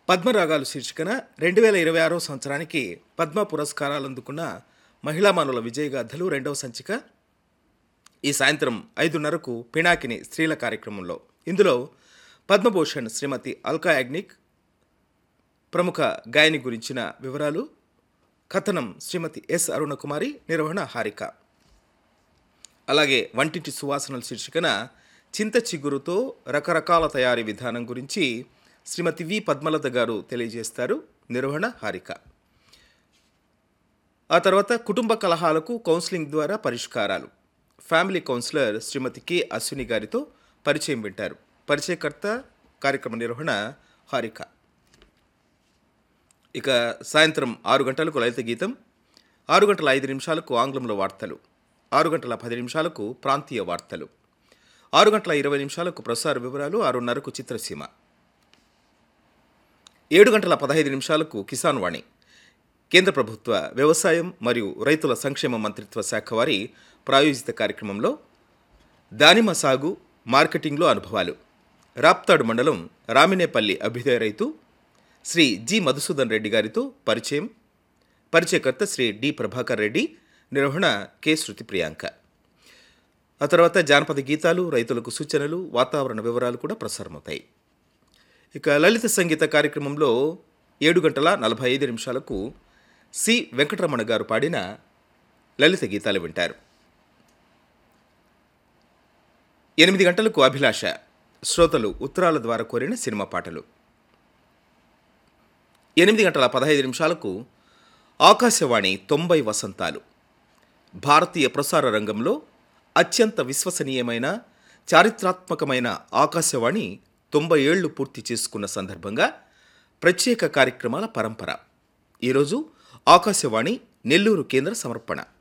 పద్మరాగాలు శీర్షికన రెండు వేల ఇరవై ఆరో సంవత్సరానికి పద్మ పురస్కారాలు అందుకున్న మహిళామానుల విజయగాథలు రెండవ సంచిక ఈ సాయంత్రం ఐదున్నరకు పినాకిని స్త్రీల కార్యక్రమంలో ఇందులో పద్మభూషణ్ శ్రీమతి అల్కా యాగ్నిక్ ప్రముఖ గాయని గురించిన వివరాలు కథనం శ్రీమతి ఎస్ అరుణకుమారి నిర్వహణ హారిక అలాగే వంటింటి సువాసనల శీర్షికన చింత చిగురుతో రకరకాల తయారీ విధానం గురించి శ్రీమతి వి పద్మలత గారు తెలియజేస్తారు నిర్వహణ హారిక ఆ తర్వాత కుటుంబ కలహాలకు కౌన్సిలింగ్ ద్వారా పరిష్కారాలు family counsellor Shrimati K Ashwini గారితో పరిచయం వింటారు పరిచయకర్త కార్యక్రమ నిర్వహణ హారిక ఇక సాయంత్రం ఆరు గంటలకు లలిత గీతం ఆరు గంటల ఐదు నిమిషాలకు ఆంగ్లంలో వార్తలు ఆరు గంటల పది నిమిషాలకు ప్రాంతీయ వార్తలు ఆరు గంటల ఇరవై నిమిషాలకు ప్రసార వివరాలు ఆరున్నరకు చిత్రసీమ ఏడు గంటల పదహైదు నిమిషాలకు కిసాన్ వాణి కేంద్ర ప్రభుత్వ వ్యవసాయం మరియు రైతుల సంక్షేమ మంత్రిత్వ శాఖ వారి ప్రాయోజిత కార్యక్రమంలో దానిమ్మ సాగు మార్కెటింగ్లో అనుభవాలు రాప్తాడు మండలం రామినేపల్లి అభ్యుదయ రైతు శ్రీ జి మధుసూదన్ రెడ్డి గారితో పరిచయం పరిచయకర్త శ్రీ డి ప్రభాకర్ రెడ్డి నిర్వహణ కె శృతి ప్రియాంక ఆ తర్వాత జానపద గీతాలు రైతులకు సూచనలు వాతావరణ వివరాలు కూడా ప్రసారమవుతాయి ఇక లలిత సంగీత కార్యక్రమంలో ఏడు గంటల నలభై ఐదు నిమిషాలకు సి వెంకటరమణ గారు పాడిన లలిత గీతాలు వింటారు ఎనిమిది గంటలకు అభిలాష శ్రోతలు ఉత్తరాల ద్వారా కోరిన సినిమా పాటలు ఎనిమిది గంటల పదహైదు నిమిషాలకు ఆకాశవాణి తొంభై వసంతాలు భారతీయ ప్రసార రంగంలో అత్యంత విశ్వసనీయమైన చారిత్రాత్మకమైన ఆకాశవాణి తొంభై ఏళ్లు పూర్తి చేసుకున్న సందర్భంగా ప్రత్యేక కార్యక్రమాల పరంపర ఈరోజు ఆకాశవాణి నెల్లూరు కేంద్ర సమర్పణ